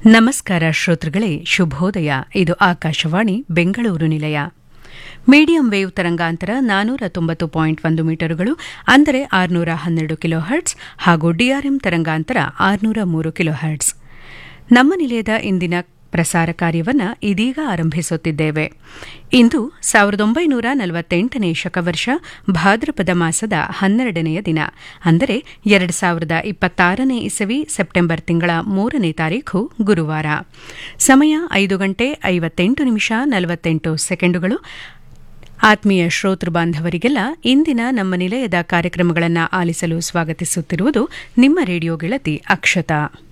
ನಮಸ್ಕಾರ ಶ್ರೋತೃಗಳೇ ಶುಭೋದಯ ಇದು ಆಕಾಶವಾಣಿ ಬೆಂಗಳೂರು ನಿಲಯ ಮೀಡಿಯಂ ವೇವ್ ತರಂಗಾಂತರ ನಾನೂರ ತೊಂಬತ್ತು ಪಾಯಿಂಟ್ ಒಂದು ಮೀಟರುಗಳು ಅಂದರೆ ಆರುನೂರ ಹನ್ನೆರಡು ಕಿಲೋ ಹರ್ಟ್ಸ್ ಹಾಗೂ ಡಿಆರ್ಎಂ ತರಂಗಾಂತರ ಆರುನೂರ ಮೂರು ಕಿಲೋ ಹರ್ಟ್ಸ್ ನಮ್ಮ ನಿಲಯದ ಇಂದಿನ ಪ್ರಸಾರ ಕಾರ್ಯವನ್ನು ಇದೀಗ ಆರಂಭಿಸುತ್ತಿದ್ದೇವೆ ಇಂದು ಸಾವಿರದ ಒಂಬೈನೂರ ನಲವತ್ತೆಂಟನೇ ಶಕವರ್ಷ ಭಾದ್ರಪದ ಮಾಸದ ಹನ್ನೆರಡನೆಯ ದಿನ ಅಂದರೆ ಎರಡು ಸಾವಿರದ ಇಪ್ಪತ್ತಾರನೇ ಇಸವಿ ಸೆಪ್ಟೆಂಬರ್ ತಿಂಗಳ ಮೂರನೇ ತಾರೀಖು ಗುರುವಾರ ಸಮಯ ಐದು ಗಂಟೆ ಐವತ್ತೆಂಟು ನಿಮಿಷ ನಲವತ್ತೆಂಟು ಸೆಕೆಂಡುಗಳು ಆತ್ಮೀಯ ಶ್ರೋತೃ ಬಾಂಧವರಿಗೆಲ್ಲ ಇಂದಿನ ನಮ್ಮ ನಿಲಯದ ಕಾರ್ಯಕ್ರಮಗಳನ್ನು ಆಲಿಸಲು ಸ್ವಾಗತಿಸುತ್ತಿರುವುದು ನಿಮ್ಮ ರೇಡಿಯೋ ಗೆಳತಿ ಅಕ್ಷತಾ